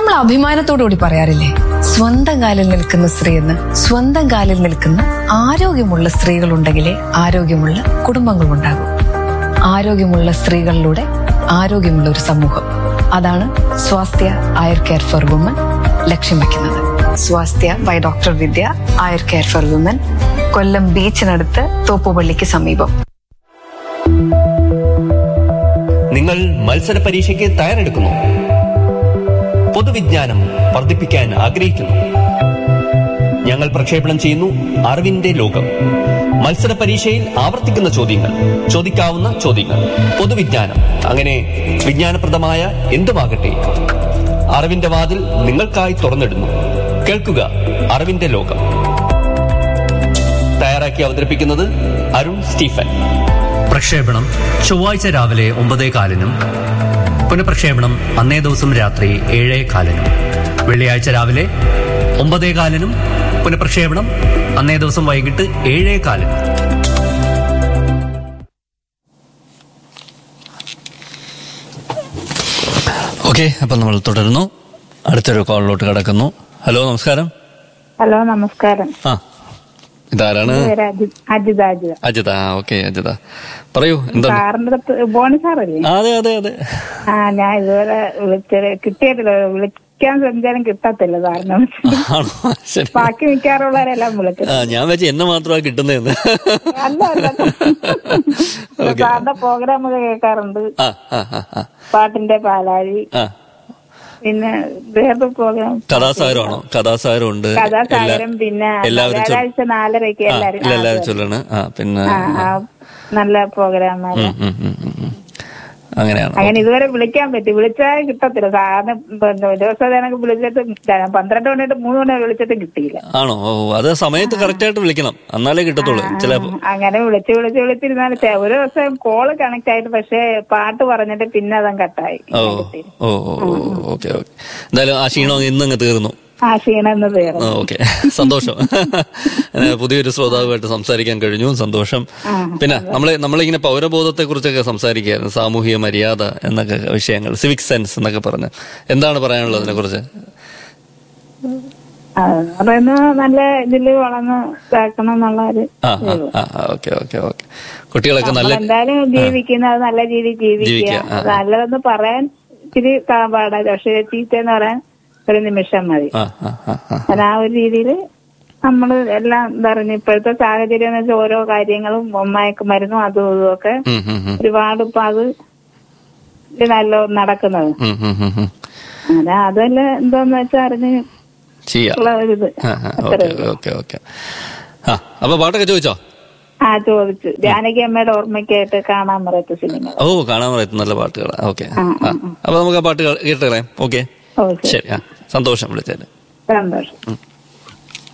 നമ്മൾ അഭിമാനത്തോടുകൂടി പറയാറില്ലേ സ്വന്തം കാലിൽ നിൽക്കുന്ന സ്ത്രീ എന്ന് സ്വന്തം കാലിൽ നിൽക്കുന്ന ആരോഗ്യമുള്ള സ്ത്രീകൾ ഉണ്ടെങ്കിലേ ആരോഗ്യമുള്ള കുടുംബങ്ങൾ ഉണ്ടാകൂ ആരോഗ്യമുള്ള സ്ത്രീകളിലൂടെ ആരോഗ്യമുള്ള ഒരു സമൂഹം അതാണ് Swasthya Ayur care for woman ലക്ഷ്യം വെക്കുന്നത് Swasthya by doctor Vidya Ayur care for woman Kollam ബീച്ചിനടുത്ത് തോപ്പുപള്ളിക്ക് സമീപം നിങ്ങൾ മത്സര പരീക്ഷയ്ക്ക് തയ്യാറെടുക്കുന്നു പൊതുവിജ്ഞാനം വർദ്ധിപ്പിക്കാൻ ആഗ്രഹിക്കുന്നു ഞങ്ങൾ പ്രക്ഷേപണം ചെയ്യുന്നു അറിവിന്റെ ലോകം മത്സര പരീക്ഷയിൽ ആവർത്തിക്കുന്ന ചോദ്യങ്ങൾ ചോദിക്കാവുന്ന ചോദ്യങ്ങൾ പൊതുവിജ്ഞാനം അങ്ങനെ വിജ്ഞാനപ്രദമായ എന്തുമാകട്ടെ അറിവിന്റെ വാതിൽ നിങ്ങൾക്കായി തുറന്നിടുന്നു കേൾക്കുക അറിവിന്റെ ലോകം തയ്യാറാക്കി അവതരിപ്പിക്കുന്നത് അരുൺ സ്റ്റീഫൻ പ്രക്ഷേപണം ചൊവ്വാഴ്ച രാവിലെ ഒമ്പതേ കാലിനും പുനഃപ്രക്ഷേപണം അന്നേ ദിവസം രാത്രി ഏഴേ കാലിനും വെള്ളിയാഴ്ച രാവിലെ ഒമ്പതേ കാലിനും പുനഃപ്രക്ഷേപണം അന്നേ ദിവസം വൈകിട്ട് ഏഴേ കാലിനും ഓക്കെ അപ്പം നമ്മൾ തുടരുന്നു അടുത്തൊരു കോളിലോട്ട് കിടക്കുന്നു ഹലോ നമസ്കാരം ഹലോ നമസ്കാരം ആ ഇതാരാണ് എന്റെ പേര് അജി- അജിത അജിത അജിത ആ ഓക്കെ അജിത പറയൂ എന്താണ് സാറിന്റെ അടുത്ത് ബോണി സാറല്ലേ ആ, അതെ അതെ അതെ ആ ഞാൻ ഇതുവരെ വിളിച്ചത് കിട്ടിയിട്ടില്ല വിളിക്കാൻ ശ്രമിച്ചാലും കിട്ടത്തില്ല സാറിനെ ആണോ ശരി ബാക്കി മിക്കാറുള്ളവരെല്ലാം വിളിക്കും ആ ഞാൻ വെച്ച് എന്നെ മാത്രമാണ് കിട്ടുന്നതെന്ന് അല്ല അല്ല ഓക്കെ സാറിന്റെ പ്രോഗ്രാം ഒക്കെ കേൾക്കാറുണ്ട് ആ ആ ആ ആ പാട്ടിന്റെ പാലാഴി ആ പിന്നെ വേറെ പ്രോഗ്രാം കഥാസാഗരമാണോ കഥാസാഗരം ഉണ്ട് കഥാസാഗരം പിന്നെ എല്ലാവരും ചൊ- വ്യാഴാഴ്ച നാലരയ്ക്ക് ആ, എല്ലാരും ഇല്ല, എല്ലാവരും ചൊല്ലാണ് ആ പിന്നെ ആ, ആ, നല്ല പ്രോഗ്രാമാണ് ഉം, ഉം, ഉം, ഉം, ഉം. അങ്ങനെയാണ് അങ്ങനെ ഇതുവരെ വിളിക്കാൻ പറ്റി വിളിച്ചാൽ കിട്ടത്തില്ല സാറിന് പിന്നെ ഒരു ദിവസം എനിക്ക് വിളിച്ചിട്ട് പന്ത്രണ്ട് മണിയിട്ട് മൂന്ന് മണി വരെ വിളിച്ചിട്ട് കിട്ടിയില്ല ആണോ ഓ അത് സമയത്ത് കറക്റ്റ് ആയിട്ട് വിളിക്കണം എന്നാലേ കിട്ടത്തുള്ളൂ ചില അങ്ങനെ വിളിച്ച് വിളിച്ച് വിളിച്ചിരുന്നാൽ ഒരു ദിവസം കോള് കണക്ട് ആയിട്ട് പക്ഷേ പാട്ട് പറഞ്ഞിട്ട് പിന്നെ അതങ്ങ് കട്ടായി ഓ ഓ ഓ ഓക്കെ ഓക്കെ എന്തായാലും ആ ക്ഷീണം ഇന്ന് അങ്ങ് തീർന്നു ആ ക്ഷീണം എന്ന് പേര് ഓക്കെ സന്തോഷം ഏ, പുതിയൊരു ശ്രോതാവുമായിട്ട് സംസാരിക്കാൻ കഴിഞ്ഞു സന്തോഷം പിന്നെ നമ്മളെ നമ്മളിങ്ങനെ പൗരബോധത്തെ കുറിച്ചൊക്കെ സംസാരിക്കുകയായിരുന്നു സാമൂഹിക മര്യാദ എന്നൊക്കെ വിഷയങ്ങൾ സിവിക് സെൻസ് എന്നൊക്കെ പറഞ്ഞ് എന്താണ് പറയാനുള്ളത് അതിനെ കുറിച്ച് പറയുന്നത് നല്ല ഇതില് വളർന്ന് ഇതാക്കണം എന്നുള്ള ഒരു ആ ആ ആ ഓക്കെ ഓക്കെ ഓക്കെ കുട്ടികളൊക്കെ നല്ല എന്തായാലും ജീവിക്കുന്നത് നല്ല രീതിയിൽ ജീവിക്കുക ജീവിക്കുക, ആ, ആ. നല്ലതെന്ന് പറയാൻ ഇച്ചിരി പാടാ പക്ഷേ ചീത്തയെന്ന് പറയാൻ ഒരു നിമിഷം മതി ആ ആ ആ ആ അത് ആ ഒരു രീതിയിൽ നമ്മൾ എല്ലാം എന്താ പറയുക ഇപ്പോഴത്തെ സാഹചര്യം എന്ന് വെച്ചാൽ ഓരോ കാര്യങ്ങളും മയക്കുമരുന്നും അതും ഇതും ഒക്കെ ഉം, ഉം, ഉം. ഒരുപാട് ഇപ്പൊ അത് ഇത് നല്ല നടക്കുന്നത് ഉം, ഉം, ഉം, ഉം. അങ്ങനെ അതെല്ലാം എന്താന്ന് വെച്ചാൽ അറിഞ്ഞ് ചെയ്യാം ഉള്ള ഒരു ഇത് ആ ആ ഓക്കെ ഓക്കെ ഓക്കെ ആ അപ്പൊ പാട്ടൊക്കെ ചോദിച്ചോ ആ ചോദിച്ചു ജാനകി അമ്മയുടെ ഓർമ്മയ്ക്കായിട്ട് കാണാൻ പറയത്ത സിനിമ ഓ കാണാൻ പറയുന്ന നല്ല പാട്ടുകൾ ഓക്കെ ആ, ആ അപ്പൊ നമുക്ക് ആ പാട്ട് കേട്ട് കളയാം ഓക്കെ ഓ ശരി ശരി ആ സന്തോഷം വിളിച്ചാല് സന്തോഷം ഉം.